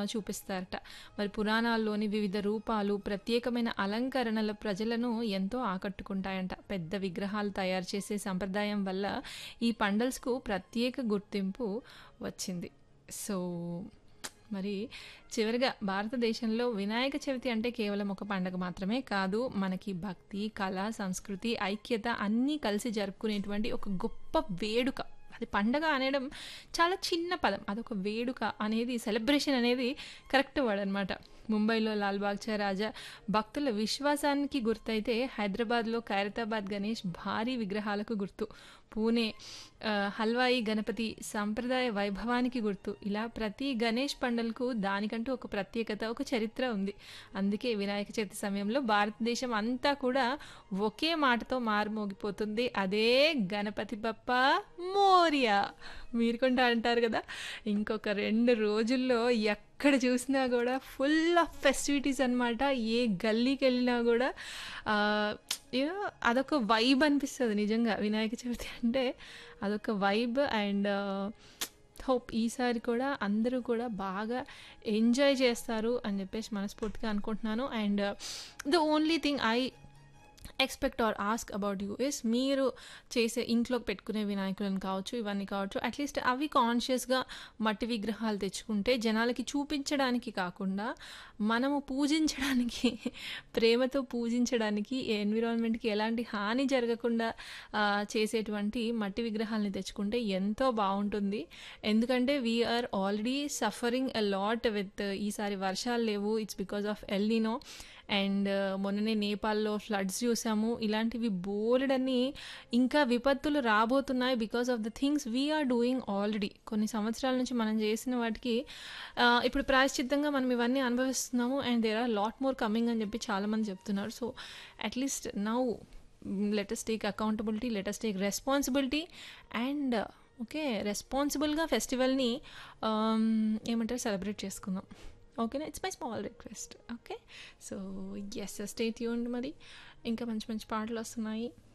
చూపిస్తారట మరి పురాణాల్లోని వివిధ రూపాలు ప్రత్యేకమైన అలంకరణల ప్రజలను ఎంతో ఆకట్టుకుంటాయంట పెద్ద విగ్రహాలు తయారు చేసే సంప్రదాయం వల్ల ఈ పండల్స్కు ప్రత్యేక గుర్తింపు వచ్చింది సో మరి చివరిగా భారతదేశంలో వినాయక చవితి అంటే కేవలం ఒక పండగ మాత్రమే కాదు మనకి భక్తి కళ సంస్కృతి ఐక్యత అన్నీ కలిసి జరుపుకునేటువంటి ఒక గొప్ప వేడుక అది పండగ అనడం చాలా చిన్న పదం అదొక వేడుక అనేది సెలబ్రేషన్ అనేది కరెక్ట్ వర్డ్ అనమాట ముంబైలో లాల్బాగ్చా రాజా భక్తుల విశ్వాసానికి గుర్తయితే హైదరాబాద్లో ఖైరతాబాద్ గణేష్ భారీ విగ్రహాలకు గుర్తు పూణే ఆ, హల్వాయి గణపతి సంప్రదాయ వైభవానికి గుర్తు ఇలా ప్రతి గణేష్ పండలకు దానికంటూ ఒక ప్రత్యేకత ఒక చరిత్ర ఉంది అందుకే వినాయక చవితి సమయంలో భారతదేశం అంతా కూడా ఒకే మాటతో మారుమోగిపోతుంది అదే గణపతి బప్ప మోరియా మీరు కూడా అంటారు కదా ఇంకొక రెండు రోజుల్లో ఎక్కడ చూసినా కూడా ఫుల్ ఆఫ్ ఫెస్టివిటీస్ అనమాట ఏ గల్లీకి వెళ్ళినా కూడా ఏదో అదొక వైబ్ అనిపిస్తుంది నిజంగా వినాయక చవితి అంటే అదొక వైబ్ అండ్ హోప్ ఈసారి కూడా అందరూ కూడా బాగా ఎంజాయ్ చేస్తారు అని చెప్పేసి మనస్ఫూర్తిగా అనుకుంటున్నాను and the only thing I expect or ask about you is మీరు చేసే ఇంట్లో పెట్టుకునే వినాయకులను కావచ్చు ఇవన్నీ కావచ్చు అట్లీస్ట్ అవి కాన్షియస్గా మట్టి విగ్రహాలు తెచ్చుకుంటే జనాలకి చూపించడానికి కాకుండా మనము పూజించడానికి ప్రేమతో పూజించడానికి ఎన్విరాన్మెంట్కి ఎలాంటి హాని జరగకుండా ఆ, చేసేటువంటి మట్టి విగ్రహాలని తెచ్చుకుంటే ఎంతో బాగుంటుంది ఎందుకంటే we are already suffering a lot with ఈసారి వర్షాలు లేవు it's because of El Nino and మొన్ననే నేపాల్లో ఫ్లడ్స్ చూసాము ఇలాంటివి బోలెడని ఇంకా విపత్తులు రాబోతున్నాయి because of the things we are doing already కొన్ని సంవత్సరాల నుంచి మనం చేసిన వాటికి ఆ, ఇప్పుడు ప్రాయశ్చిత్తంగా మనం ఇవన్నీ అనుభవిస్తున్నాము and there are lot more coming అని చెప్పి చాలామంది చెప్తున్నారు so at least now let's take accountability let's take responsibility and okay రెస్పాన్సిబుల్గా ఫెస్టివల్ని ఏమంటారు సెలబ్రేట్ చేసుకుందాం ఓకేనా it's my small request okay so yes stay tuned మరి ఇంకా మంచి మంచి పాటలు వస్తున్నాయి